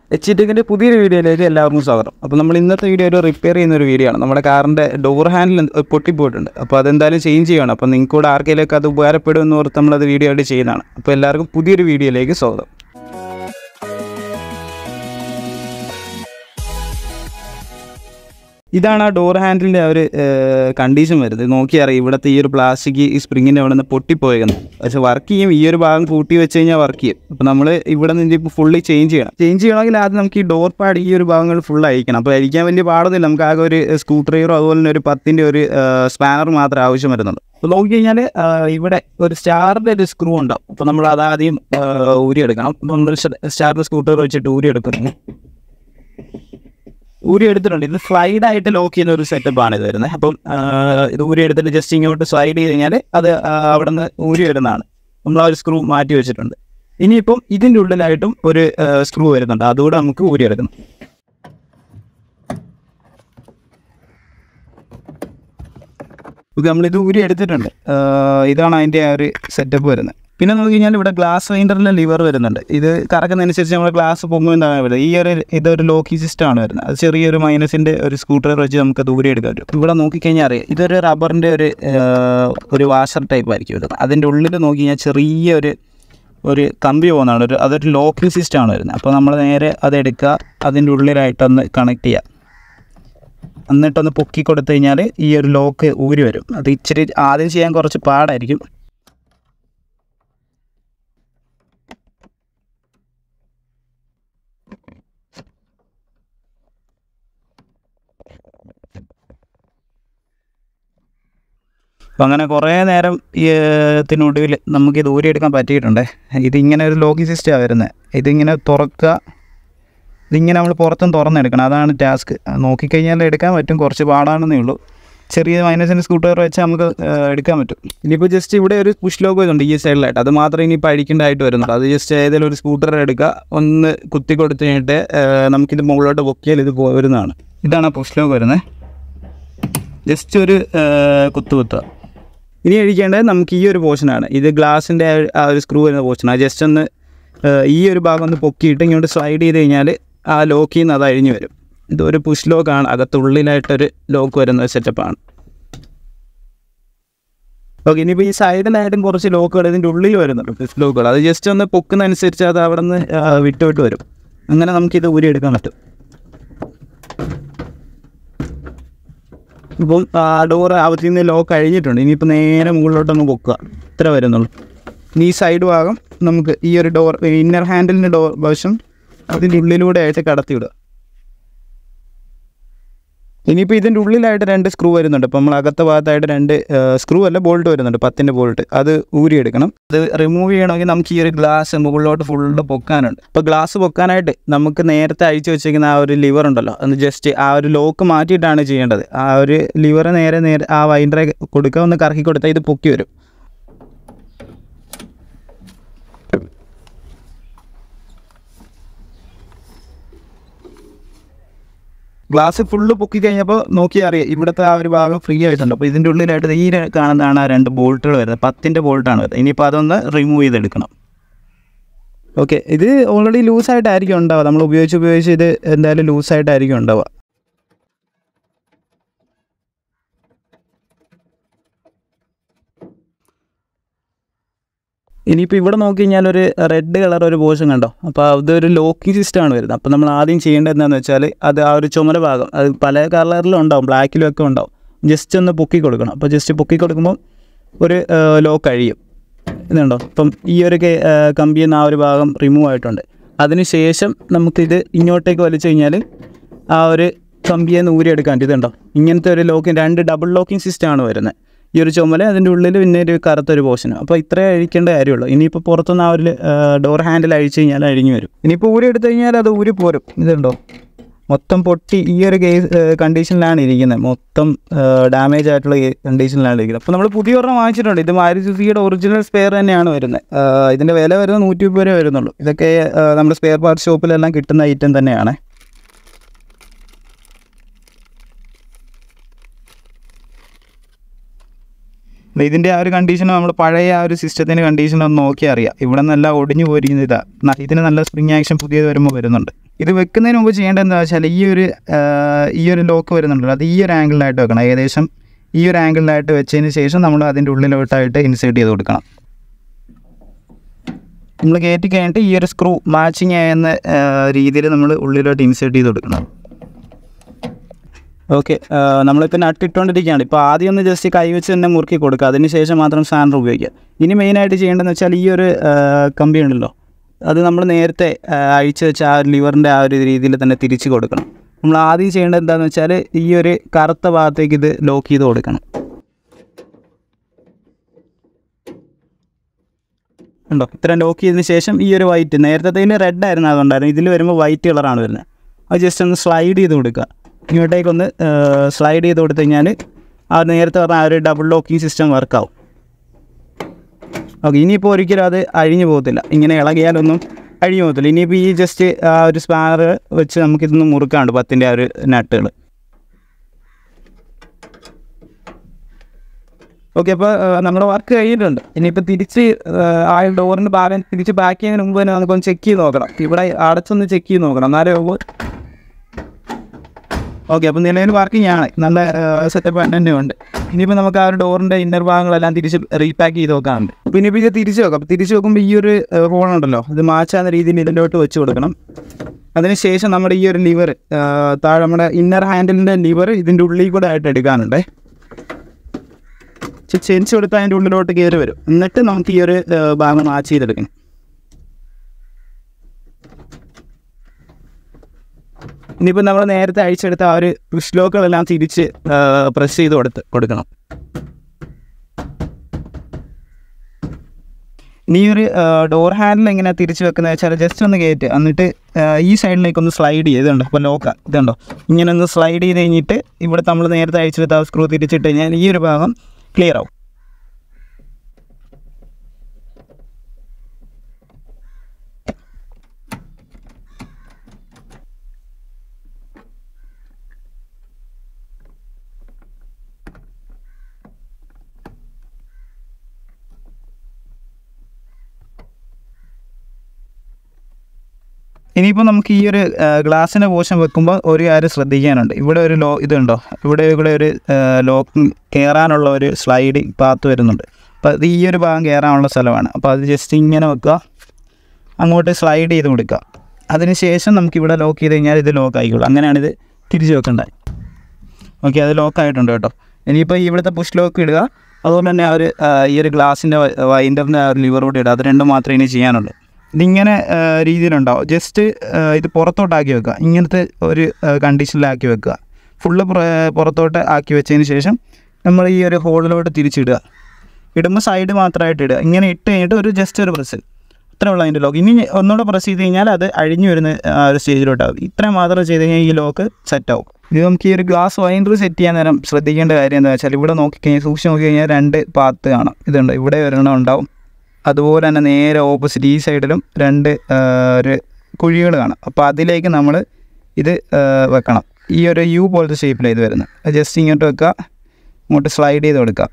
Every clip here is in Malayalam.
എച്ച് ടെക്കിൻ്റെ പുതിയൊരു വീഡിയോയിലേക്ക് എല്ലാവർക്കും സ്വാഗതം അപ്പോൾ നമ്മൾ ഇന്നത്തെ വീഡിയോ ഒരു റിപ്പയർ ചെയ്യുന്ന ഒരു വീഡിയോ ആണ് നമ്മുടെ കാറിൻ്റെ ഡോർ ഹാൻഡിൽ പൊട്ടിപ്പോയിട്ടുണ്ട് അപ്പോൾ അതെന്തായാലും ചേഞ്ച് ചെയ്യണം അപ്പോൾ നിങ്ങൾക്ക് കൂടെ ആർക്കെങ്കിലുമൊക്കെ അത് ഉപകാരപ്പെടുമെന്ന് ഓർത്ത് നമ്മളത് വീഡിയോ ആയിട്ട് ചെയ്യുന്നതാണ് അപ്പോൾ എല്ലാവർക്കും പുതിയൊരു വീഡിയോയിലേക്ക് സ്വാഗതം ഇതാണ് ആ ഡോർ ഹാൻഡിലിൻ്റെ ആ ഒരു കണ്ടീഷൻ വരുന്നത് നോക്കി അറിയാം ഇവിടുത്തെ ഈ ഒരു പ്ലാസ്റ്റിക് ഈ സ്പ്രിങ്ങിൻ്റെ അവിടെ നിന്ന് പൊട്ടിപ്പോയേക്കുന്നത് പക്ഷേ വർക്ക് ചെയ്യും ഈ ഒരു ഭാഗം കൂട്ടി വെച്ച് കഴിഞ്ഞാൽ വർക്ക് ചെയ്യും അപ്പോൾ നമ്മൾ ഇവിടെ നിന്ന് ഇപ്പോൾ ഫുള്ളി ചേഞ്ച് ചെയ്യണം ചേഞ്ച് ചെയ്യണമെങ്കിൽ ആദ്യം നമുക്ക് ഈ ഡോർ പാഡ് ഈ ഒരു ഭാഗങ്ങൾ ഫുൾ അയക്കണം അപ്പോൾ അഴിക്കാൻ വലിയ പാടൊന്നുമില്ല നമുക്ക് ആകെ ഒരു സ്ക്രൂ ഡ്രൈവറോ അതുപോലെ തന്നെ ഒരു പത്തിൻ്റെ ഒരു സ്പാനർ മാത്രമേ ആവശ്യം വരുന്നുള്ളൂ അപ്പോൾ നോക്കി കഴിഞ്ഞാൽ ഇവിടെ ഒരു സ്റ്റാറിൻ്റെ ഒരു സ്ക്രൂ ഉണ്ടാവും അപ്പോൾ നമ്മൾ അതാദ്യം ഊരിയെടുക്കണം അപ്പോൾ നമ്മൾ സ്റ്റാറിൻ്റെ സ്ക്രൂ ഡ്രൈവർ വെച്ചിട്ട് ഊരിയെടുക്കുന്നു ഊരി എടുത്തിട്ടുണ്ട് ഇത് സ്ലൈഡ് ആയിട്ട് ലോക്ക് ചെയ്യുന്ന ഒരു സെറ്റപ്പ് ആണ് ഇത് വരുന്നത് അപ്പം ആ, ഇത് ഊരി എടുത്തിട്ട് ജസ്റ്റ് ഇങ്ങോട്ട് സ്ലൈഡ് ചെയ്ത് കഴിഞ്ഞാൽ അത് ആ, അവിടെ നിന്ന് ഊരി വരുന്നതാണ് നമ്മൾ ആ ഒരു സ്ക്രൂ മാറ്റി വെച്ചിട്ടുണ്ട് ഇനിയിപ്പം ഇതിൻ്റെ ഉള്ളിലായിട്ടും ഒരു സ്ക്രൂ വരുന്നുണ്ട് അതുകൂടെ നമുക്ക് ഊരി എടുക്കണം ഇത് നമ്മളിത് ഊരി എടുത്തിട്ടുണ്ട് ആ, ഇതാണ് അതിൻ്റെ ആ ഒരു സെറ്റപ്പ് വരുന്നത് പിന്നെ നോക്കി കഴിഞ്ഞാൽ ഇവിടെ ഗ്ലാസ് വൈൻഡറിലെ ലിവർ വരുന്നുണ്ട് ഇത് കറക്കുന്നതനുസരിച്ച് നമ്മൾ ഗ്ലാസ് പൊങ്ങുമെന്നാണ് വരുന്നത് ഈ ഒരു ഇതൊരു ലോക്കി സിസ്റ്റം ആണ് വരുന്നത് അത് ചെറിയൊരു മൈനസിൻ്റെ ഒരു സ്കൂട്ടർ വെച്ച് നമുക്ക് ദൂരെ എടുക്കാൻ പറ്റും ഇവിടെ നോക്കിക്കഴിഞ്ഞാൽ അറിയാം ഇതൊരു റബ്ബറിൻ്റെ ഒരു ആ, ഒരു വാഷർ ടൈപ്പ് ആയിരിക്കും വരുന്നത് അതിൻ്റെ ഉള്ളിൽ നോക്കി കഴിഞ്ഞാൽ ചെറിയ ഒരു ഒരു കമ്പി പോകുന്നതാണ് ഒരു അതൊരു ലോക്കിംഗ് സിസ്റ്റം ആണ് വരുന്നത് അപ്പോൾ നമ്മൾ നേരെ അതെടുക്കുക അതിൻ്റെ ഉള്ളിലായിട്ടൊന്ന് കണക്ട് ചെയ്യുക എന്നിട്ടൊന്ന് പൊക്കി കൊടുത്തു കഴിഞ്ഞാൽ ഈ ഒരു ലോക്ക് ഊരി വരും അത് ഇച്ചിരി ആദ്യം ചെയ്യാൻ കുറച്ച് പാടായിരിക്കും അപ്പം അങ്ങനെ കുറേ നേരം ഈ ത്തിനൊടുവിൽ നമുക്ക് ഇത് ഊരിയെടുക്കാൻ പറ്റിയിട്ടുണ്ട് ഇതിങ്ങനെ ഒരു ലോക്കിംഗ് സിസ്റ്റമാണ് വരുന്നത് ഇതിങ്ങനെ തുറക്കുക ഇതിങ്ങനെ നമ്മൾ പുറത്തും തുറന്നെടുക്കണം അതാണ് ടാസ്ക് നോക്കിക്കഴിഞ്ഞാൽ എടുക്കാൻ പറ്റും കുറച്ച് പാടാണെന്നേ ഉള്ളൂ ചെറിയ മൈനസിൻ്റെ സ്കൂട്ടർ വെച്ച് നമുക്ക് ആ, എടുക്കാൻ പറ്റും ഇനിയിപ്പോൾ ജസ്റ്റ് ഇവിടെ ഒരു പുഷ് ലോഗോ ഇതുണ്ട് ഈ സൈഡിലായിട്ട് അത് മാത്രമേ ഇനിയിപ്പോൾ അഴിക്കേണ്ടതായിട്ട് വരുന്നുള്ളൂ അത് ജസ്റ്റ് ഏതെങ്കിലും ഒരു സ്കൂട്ടർ എടുക്കുക ഒന്ന് കുത്തി കൊടുത്തു കഴിഞ്ഞിട്ട് ആ, നമുക്കിത് മുകളിലോട്ട് പൊക്കിയാൽ ഇത് പോരുന്നതാണ് ഇതാണ് പുഷ് ലോഗോ വരുന്നത് ജസ്റ്റ് ഒരു ആ, കുത്ത് കുത്തുക ഇനി അഴിക്കേണ്ടത് നമുക്ക് ഈ ഒരു പോർഷനാണ് ഇത് ഗ്ലാസിൻ്റെ ആ ഒരു സ്ക്രൂ വരുന്ന പോർഷനാണ് ജസ്റ്റ് ഒന്ന് ആ, ഈ ഒരു ഭാഗം ഒന്ന് പൊക്കിയിട്ട് ഇങ്ങോട്ട് സ്ലൈഡ് ചെയ്ത് കഴിഞ്ഞാൽ ആ ലോക്കിൽ നിന്ന് അത് അഴിഞ്ഞു വരും ഇതൊരു പുഷ് ലോക്കാണ് അകത്തുള്ളിലായിട്ടൊരു ലോക്ക് വരുന്ന സെറ്റപ്പാണ് ഓക്കെ ഇനിയിപ്പോൾ ഈ സൈഡിലായിട്ടും കുറച്ച് ലോക്കുകൾ ഇതിൻ്റെ ഉള്ളിൽ വരുന്നുണ്ട് പുഷ് ലോക്കുകൾ അത് ജസ്റ്റ് ഒന്ന് പൊക്കുന്നതനുസരിച്ച് അത് അവിടെ നിന്ന് വിട്ട് വിട്ട് വരും അങ്ങനെ നമുക്കിത് ഊരിയെടുക്കാൻ പറ്റും ഇപ്പം ആ ഡോർ അകത്തിൽ നിന്ന് ലോക്ക് കഴിഞ്ഞിട്ടുണ്ട് ഇനിയിപ്പോൾ നേരെ മുകളിലോട്ടൊന്ന് പൊക്കുക ഇത്ര വരുന്നുള്ളൂ ഇനി ഈ സൈഡ് ഭാഗം നമുക്ക് ഈ ഒരു ഡോർ ഇന്നർ ഹാൻഡിലിൻ്റെ ഡോർ വശം അതിൻ്റെ ഉള്ളിലൂടെ ആയിട്ട് കടത്തിവിടുക ഇനിയിപ്പോൾ ഇതിൻ്റെ ഉള്ളിലായിട്ട് രണ്ട് സ്ക്രൂ വരുന്നുണ്ട് അപ്പോൾ നമ്മൾ അകത്തെ ഭാഗത്തായിട്ട് രണ്ട് സ്ക്രൂ അല്ല ബോൾട്ട് വരുന്നുണ്ട് പത്തിൻ്റെ ബോൾട്ട് അത് ഊരിയെടുക്കണം അത് റിമൂവ് ചെയ്യണമെങ്കിൽ നമുക്ക് ഈ ഒരു ഗ്ലാസ് മുകളിലോട്ട് ഫുള്ള് പൊക്കാനുണ്ട് അപ്പോൾ ഗ്ലാസ് പൊക്കാനായിട്ട് നമുക്ക് നേരത്തെ അഴിച്ചു വെച്ചിരിക്കുന്ന ആ ഒരു ലിവർ ഉണ്ടല്ലോ ഒന്ന് ജസ്റ്റ് ആ ഒരു ലോക്ക് മാറ്റിയിട്ടാണ് ചെയ്യേണ്ടത് ആ ഒരു ലിവർ നേരെ നേരെ ആ വൈൻഡറെ കൊടുക്കുക ഒന്ന് കറക്കി കൊടുത്താൽ ഇത് പൊക്കി വരും ഗ്ലാസ് ഫുള്ള് പൊക്കി കഴിഞ്ഞപ്പോൾ നോക്കി അറിയാം ഇവിടുത്തെ ആ ഒരു ഭാഗം ഫ്രീ ആയിട്ടുണ്ട് അപ്പോൾ ഇതിൻ്റെ ഉള്ളിലായിട്ട് ഈ ര- കാണുന്നതാണ് ആ രണ്ട് ബോൾട്ടുകൾ വരുന്നത് പത്തിൻ്റെ ബോൾട്ടാണ് വരുന്നത് ഇനിയിപ്പോൾ അതൊന്ന് റിമൂവ് ചെയ്തെടുക്കണം ഓക്കെ ഇത് ഓൾറെഡി ലൂസായിട്ടായിരിക്കും ഉണ്ടാവുക നമ്മൾ ഉപയോഗിച്ച് ഉപയോഗിച്ച് ഇത് എന്തായാലും ലൂസായിട്ടായിരിക്കും ഉണ്ടാവുക ഇനിയിപ്പോൾ ഇവിടെ നോക്കി കഴിഞ്ഞാൽ ഒരു റെഡ് കളർ ഒരു പോർഷൻ കണ്ടോ അപ്പോൾ അതൊരു ലോക്കിംഗ് സിസ്റ്റമാണ് വരുന്നത് അപ്പോൾ നമ്മൾ ആദ്യം ചെയ്യേണ്ടത് എന്താണെന്ന് വെച്ചാൽ അത് ആ ഒരു ചുമല ഭാഗം അത് പല കളറിലും ഉണ്ടാവും ബ്ലാക്കിലും ഒക്കെ ഉണ്ടാവും ജസ്റ്റ് ഒന്ന് പൊക്കി കൊടുക്കണം അപ്പോൾ ജസ്റ്റ് പൊക്കി കൊടുക്കുമ്പോൾ ഒരു ലോക്ക് കഴിയും ഇതുണ്ടോ ഇപ്പം ഈ ഒരു കെ- ആ, കമ്പിയിൽ നിന്ന് ആ ഒരു ഭാഗം റിമൂവ് ആയിട്ടുണ്ട് അതിന് ശേഷം നമുക്കിത് ഇങ്ങോട്ടേക്ക് വലിച്ചു കഴിഞ്ഞാൽ ആ ഒരു കമ്പിയെ നിന്ന് ഊരിയെടുക്കാൻ ഇതുണ്ടോ ഇങ്ങനത്തെ ഒരു ലോക്കിംഗ് രണ്ട് ഡബിൾ ലോക്കിംഗ് സിസ്റ്റമാണ് വരുന്നത് ഈ ഒരു ചുമല അതിൻ്റെ ഉള്ളിൽ പിന്നെ ഒരു കറുത്തൊരു പോർഷൻ അപ്പോൾ ഇത്രേ അഴിക്കേണ്ട കാര്യമുള്ളൂ ഇനിയിപ്പോൾ പുറത്തുനിന്ന് ആ ഒരു ഡോർ ഹാൻഡിൽ അഴിച്ചു കഴിഞ്ഞാൽ അഴിഞ്ഞു വരും ഇനിയിപ്പോൾ ഊരി എടുത്തു കഴിഞ്ഞാൽ അത് ഊരി പോരും ഇതുണ്ടോ മൊത്തം പൊട്ടി ഈ ഒരു കേസ് കണ്ടീഷനിലാണ് ഇരിക്കുന്നത് മൊത്തം ഡാമേജ് ആയിട്ടുള്ള കണ്ടീഷനിലാണ് ഇരിക്കുന്നത് അപ്പോൾ നമ്മൾ പുതിയ ഒരെണ്ണം വാങ്ങിച്ചിട്ടുണ്ട് ഇത് മാരുതി സുസുക്കിയുടെ ഒറിജിനൽ സ്പെയർ തന്നെയാണ് വരുന്നത് ഇതിൻ്റെ വില വരുന്നത് നൂറ്റി മുപ്പത് രൂപ വരുന്നുള്ളൂ ഇതൊക്കെ ആ, നമ്മുടെ സ്പെയർ പാർട്ട് ഷോപ്പിലെല്ലാം കിട്ടുന്ന ഐറ്റം തന്നെയാണ് ഇതിൻ്റെ ആ ഒരു കണ്ടീഷൻ നമ്മൾ പഴയ ആ ഒരു സിസ്റ്റത്തിൻ്റെ കണ്ടീഷൻ ഒന്ന് നോക്കിയാൽ അറിയാം ഇവിടെ നിന്നെല്ലാം ഒടിഞ്ഞു പോയിരിക്കുന്ന ഇതാ ന- ഇതിന് നല്ല സ്പ്രിങ് ആക്ഷൻ പുതിയത് വരുമ്പോൾ വരുന്നുണ്ട് ഇത് വെക്കുന്നതിന് മുമ്പ് ചെയ്യേണ്ടത് എന്താ വെച്ചാൽ ഈ ഒരു ആ, ഈ ഒരു ലോക്ക് വരുന്നുണ്ടല്ലോ അത് ഈ ഒരു ആംഗിളിലായിട്ട് വെക്കണം ഏകദേശം ഈ ഒരു ആംഗിളിലായിട്ട് വെച്ചതിന് ശേഷം നമ്മൾ അതിൻ്റെ ഉള്ളിലോട്ടായിട്ട് ഇൻസേർട്ട് ചെയ്ത് കൊടുക്കണം നമ്മൾ കയറ്റി കഴിഞ്ഞിട്ട് ഈ ഒരു സ്ക്രൂ മാച്ചിങ് ആയെന്ന രീതിയിൽ നമ്മൾ ഉള്ളിലോട്ട് ഇൻസേർട്ട് ചെയ്ത് കൊടുക്കണം ഓക്കെ നമ്മളിപ്പോൾ നട്ടിട്ടുകൊണ്ടിരിക്കുകയാണ് ഇപ്പോൾ ആദ്യം ഒന്ന് ജസ്റ്റ് കൈ വെച്ച് തന്നെ മുറുക്കി കൊടുക്കുക അതിന് ശേഷം മാത്രം സാൻഡർ ഉപയോഗിക്കുക ഇനി മെയിനായിട്ട് ചെയ്യേണ്ടതെന്ന് വെച്ചാൽ ഈ ഒരു ആ, കമ്പി ഉണ്ടല്ലോ അത് നമ്മൾ നേരത്തെ ആ, അഴിച്ച് വെച്ച ആ ലിവറിൻ്റെ ആ ഒരു രീതിയിൽ തന്നെ തിരിച്ച് കൊടുക്കണം നമ്മൾ ആദ്യം ചെയ്യേണ്ടത് എന്താണെന്ന് വെച്ചാൽ ഈ ഒരു കറുത്ത ഭാഗത്തേക്ക് ഇത് ലോക്ക് ചെയ്ത് കൊടുക്കണം ഉണ്ടോ ഇത്രയും ലോക്ക് ചെയ്തതിന് ശേഷം ഈ ഒരു വൈറ്റ് നേരത്തെ റെഡ് ആയിരുന്നു അതുകൊണ്ടായിരുന്നു ഇതിൽ വരുമ്പോൾ വൈറ്റ് കളറാണ് വരുന്നത് അത് ജസ്റ്റ് ഒന്ന് സ്ലൈഡ് ചെയ്ത് കൊടുക്കുക ഇങ്ങോട്ടേക്കൊന്ന് സ്ലൈഡ് ചെയ്ത് കൊടുത്തു കഴിഞ്ഞാൽ ആ നേരത്തെ പറഞ്ഞ ആ ഒരു ഡബിൾ ലോക്കിംഗ് സിസ്റ്റം വർക്കാവും ഓക്കെ ഇനിയിപ്പോൾ ഒരിക്കലും അത് അഴിഞ്ഞു പോകത്തില്ല ഇങ്ങനെ ഇളകിയാലൊന്നും അഴിഞ്ഞു പോകത്തില്ല ഇനിയിപ്പോൾ ഈ ജസ്റ്റ് ആ ഒരു സ്പാനർ വെച്ച് നമുക്കിതൊന്ന് മുറുക്കാണ്ട് പത്തിൻ്റെ ആ ഒരു നട്ടുകൾ ഓക്കെ അപ്പോൾ നമ്മുടെ വർക്ക് കഴിഞ്ഞിട്ടുണ്ട് ഇനിയിപ്പോൾ തിരിച്ച് ആ, ആ ഡോറിൻ്റെ ഭാഗം തിരിച്ച് ബാക്ക് ചെയ്യുന്നതിന് മുമ്പ് തന്നെ നമുക്കൊന്ന് ചെക്ക് ചെയ്ത് നോക്കണം ഇവിടെ അടച്ചൊന്ന് ചെക്ക് ചെയ്ത് നോക്കണം എന്നാലേ ഉള്ളൂ ഓക്കെ അപ്പോൾ നിലവിൽ വർക്കിംഗ് ആണ് നല്ല സെറ്റപ്പ് തന്നെ ഉണ്ട് ഇനിയിപ്പോൾ നമുക്ക് ആ ഒരു ഡോറിൻ്റെ ഇന്നർ ഭാഗങ്ങളെല്ലാം തിരിച്ച് റീപാക്ക് ചെയ്ത് നോക്കാറുണ്ട് അപ്പോൾ ഇനിയിപ്പോൾ ഇത് തിരിച്ച് വെക്കാം അപ്പോൾ തിരിച്ച് വെക്കുമ്പോൾ ഈ ഒരു ഹോൾ ഉണ്ടല്ലോ ഇത് മാച്ചാകുന്ന രീതിയിൽ ഇതിലോട്ട് വെച്ച് കൊടുക്കണം അതിനുശേഷം നമ്മുടെ ഈ ഒരു ലിവർ താഴെ നമ്മുടെ ഇന്നർ ഹാൻഡിലിൻ്റെ ലിവർ ഇതിൻ്റെ ഉള്ളിൽ കൂടെ ആയിട്ട് എടുക്കാനുണ്ടേ ചെരിച്ച് കൊടുത്താൽ അതിൻ്റെ ഉള്ളിലോട്ട് കയറി വരും എന്നിട്ട് നമുക്ക് ഈ ഒരു ആ, ഭാഗം മാച്ച് ചെയ്തെടുക്കണം ഇനിയിപ്പോൾ നമ്മൾ നേരത്തെ അഴിച്ചെടുത്ത ആ ഒരു പുഷ്ലോക്കുകളെല്ലാം തിരിച്ച് പ്രസ് ചെയ്ത് കൊടുത്ത് കൊടുക്കണം ഇനി ഈ ഒരു ഡോർ ഹാൻഡിൽ എങ്ങനെ തിരിച്ച് വെക്കുന്നത് വെച്ചാൽ ജസ്റ്റ് ഒന്ന് കയറ്റ് എന്നിട്ട് ആ, ഈ സൈഡിലേക്ക് ഒന്ന് സ്ലൈഡ് ചെയ്ത് ഇതുണ്ടോ അപ്പോൾ ലോക്ക ഇതുണ്ടോ ഇങ്ങനെ ഒന്ന് സ്ലൈഡ് ചെയ്ത് കഴിഞ്ഞിട്ട് ഇവിടെ നമ്മൾ നേരത്തെ അഴിച്ചെടുത്ത ആ സ്ക്രൂ തിരിച്ചിട്ട് കഴിഞ്ഞാൽ ഈ ഒരു ഭാഗം ക്ലിയർ ആവും ഇനിയിപ്പോൾ നമുക്ക് ഈ ഒരു ഗ്ലാസിൻ്റെ പോർഷൻ വെക്കുമ്പോൾ ഒരു കാര്യം ശ്രദ്ധിക്കാനുണ്ട് ഇവിടെ ഒരു ലോ ഇതുണ്ടോ ഇവിടെ ഇവിടെ ഒരു ലോക്ക് കയറാനുള്ള ഒരു സ്ലൈഡിങ് പാത്ത് വരുന്നുണ്ട് അപ്പോൾ അത് ഈ ഒരു ഭാഗം കയറാനുള്ള സ്ഥലമാണ് അപ്പോൾ അത് ജസ്റ്റ് ഇങ്ങനെ വെക്കുക അങ്ങോട്ട് സ്ലൈഡ് ചെയ്ത് കൊടുക്കുക അതിനുശേഷം നമുക്ക് ഇവിടെ ലോക്ക് ചെയ്ത് കഴിഞ്ഞാൽ ഇത് ലോക്ക് ആയിക്കോളും അങ്ങനെയാണ് ഇത് തിരിച്ച് വെക്കേണ്ടത് ഓക്കെ അത് ലോക്ക് ആയിട്ടുണ്ട് കേട്ടോ ഇനിയിപ്പോൾ ഇവിടുത്തെ പുഷ് ലോക്ക് ഇടുക അതുപോലെ തന്നെ ആ ഒരു ആ, ഈ ഒരു ഗ്ലാസിൻ്റെ വൈൻഡറിൻ്റെ ആ ഒരു ലിവർ കൂടി ഇടുക അത് രണ്ടും മാത്രമേ ഇനി ചെയ്യാനുള്ളൂ ഇതിങ്ങനെ ആ, രീതിയിലുണ്ടാവും ജസ്റ്റ് ആ, ഇത് പുറത്തോട്ടാക്കി വെക്കുക ഇങ്ങനത്തെ ഒരു ആ, കണ്ടീഷനിലാക്കി വെക്കുക ഫുള്ള് പുറത്തോട്ട് ആക്കി വെച്ചതിന് ശേഷം നമ്മൾ ഈ ഒരു ഹോളിലോട്ട് തിരിച്ചിടുക ഇടുമ്പോൾ സൈഡ് മാത്രമായിട്ട് ഇടുക ഇങ്ങനെ ഇട്ട് കഴിഞ്ഞിട്ട് ഒരു ജസ്റ്റ് ഒരു പ്രസ് ഇത്രേ ഉള്ളൂ അതിൻ്റെ ലോക്ക് ഇനി ഒന്നുകൂടെ പ്രസ് ചെയ്ത് കഴിഞ്ഞാൽ അത് അഴിഞ്ഞു വരുന്ന ആ ഒരു സ്റ്റേജിലോട്ടാവും ഇത്രയും മാത്രം ചെയ്ത് കഴിഞ്ഞാൽ ഈ ലോക്ക് സെറ്റാവും ഇത് നമുക്ക് ഈ ഒരു ഗ്ലാസ് വൈൻഡർ സെറ്റ് ചെയ്യാൻ നേരം ശ്രദ്ധിക്കേണ്ട കാര്യം എന്താ വെച്ചാൽ ഇവിടെ നോക്കിക്കഴിഞ്ഞാൽ സൂക്ഷിച്ച് നോക്കി കഴിഞ്ഞാൽ രണ്ട് പാത്ത് കാണാം ഇതുണ്ട് ഇവിടെ ഒരെണ്ണം ഉണ്ടാവും അതുപോലെ തന്നെ നേരെ ഓപ്പോസിറ്റ് ഈ സൈഡിലും രണ്ട് ആ, ഒരു കുഴികൾ കാണാം അപ്പോൾ അതിലേക്ക് നമ്മൾ ഇത് ആ, വെക്കണം ഈ ഒരു യു പോലത്തെ ഷേപ്പിലാണ് ഇത് വരുന്നത് ജസ്റ്റ് ഇങ്ങോട്ട് വെക്കുക ഇങ്ങോട്ട് സ്ലൈഡ് ചെയ്ത് കൊടുക്കുക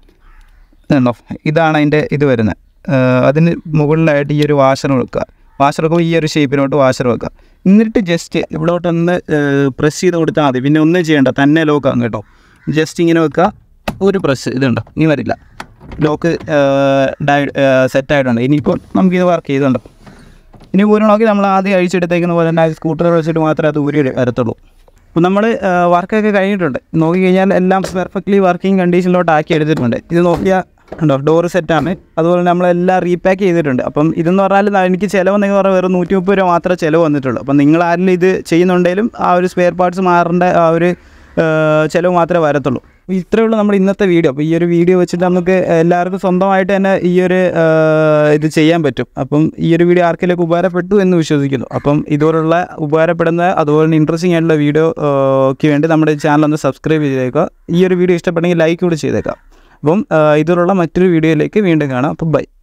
ഇതുണ്ടോ ഇതാണ് അതിൻ്റെ ഇത് വരുന്നത് അതിന് മുകളിലായിട്ട് ഈ ഒരു വാഷർ വെക്കുക വാഷർ വെക്കുമ്പോൾ ഈ ഒരു ഷേപ്പിലോട്ട് വാഷർ വെക്കുക എന്നിട്ട് ജസ്റ്റ് ഇവിടോട്ടൊന്ന് പ്രസ് ചെയ്ത് കൊടുത്താൽ മതി പിന്നെ ഒന്നും ചെയ്യണ്ട തന്നെ ലോക്കാകും കേട്ടോ ജസ്റ്റ് ഇങ്ങനെ വെക്കുക ഒരു പ്രസ് ഇതുണ്ടോ ഇനി വരില്ല ലോക്ക് ഡൈ സെറ്റായിട്ടുണ്ട് ഇനിയിപ്പോൾ നമുക്കിത് വർക്ക് ചെയ്തുണ്ടോ ഇനി ഊരണമൊക്കെ നമ്മൾ ആദ്യം അഴിച്ചെടുത്തേക്കുന്ന പോലെ തന്നെ സ്കൂട്ടർ വെച്ചിട്ട് മാത്രമേ അത് ഊരി വരത്തുള്ളൂ അപ്പോൾ നമ്മൾ വർക്കൊക്കെ കഴിഞ്ഞിട്ടുണ്ട് നോക്കിക്കഴിഞ്ഞാൽ എല്ലാം പെർഫെക്റ്റ്ലി വർക്കിംഗ് കണ്ടീഷനിലോട്ട് ആക്കി എടുത്തിട്ടുണ്ട് ഇത് നോക്കിയാൽ ഉണ്ടോ ഡോറ് സെറ്റാണ് അതുപോലെ തന്നെ നമ്മളെല്ലാം റീപാക്ക് ചെയ്തിട്ടുണ്ട് അപ്പം ഇതെന്ന് പറഞ്ഞാൽ ന- എനിക്ക് ചിലവ് എന്നൊക്കെ പറഞ്ഞാൽ വെറും നൂറ്റി മുപ്പത് രൂപ മാത്രമേ ചിലവ് വന്നിട്ടുള്ളൂ അപ്പം നിങ്ങൾ ആരെങ്കിലും ഇത് ചെയ്യുന്നുണ്ടെങ്കിലും ആ ഒരു സ്പെയർ പാർട്സ് മാറേണ്ട ആ ഒരു ആ, ചിലവ് മാത്രമേ വരത്തുള്ളൂ അപ്പോൾ ഇത്രയേ ഉള്ളൂ നമ്മുടെ ഇന്നത്തെ വീഡിയോ അപ്പോൾ ഈ ഒരു വീഡിയോ വെച്ചിട്ട് നമുക്ക് എല്ലാവർക്കും സ്വന്തമായിട്ട് തന്നെ ഈ ഒരു ആ, ഇത് ചെയ്യാൻ പറ്റും അപ്പം ഈ ഒരു വീഡിയോ ആർക്കെങ്കിലും ഉപകാരപ്പെട്ടു എന്ന് വിശ്വസിക്കുന്നു അപ്പം ഇതുപോലുള്ള ഉപകാരപ്പെടുന്ന അതുപോലെ തന്നെ ഇൻട്രസ്റ്റിംഗ് ആയിട്ടുള്ള വീഡിയോ ക്ക് വേണ്ടി നമ്മുടെ ചാനൽ ഒന്ന് സബ്സ്ക്രൈബ് ചെയ്തേക്കുക ഈ ഒരു വീഡിയോ ഇഷ്ടപ്പെട്ടെങ്കിൽ ലൈക്ക് കൂടി ചെയ്തേക്കാം അപ്പം ആ, ഇതുപോലുള്ള മറ്റൊരു വീഡിയോയിലേക്ക് വീണ്ടും കാണാം അപ്പം ബൈ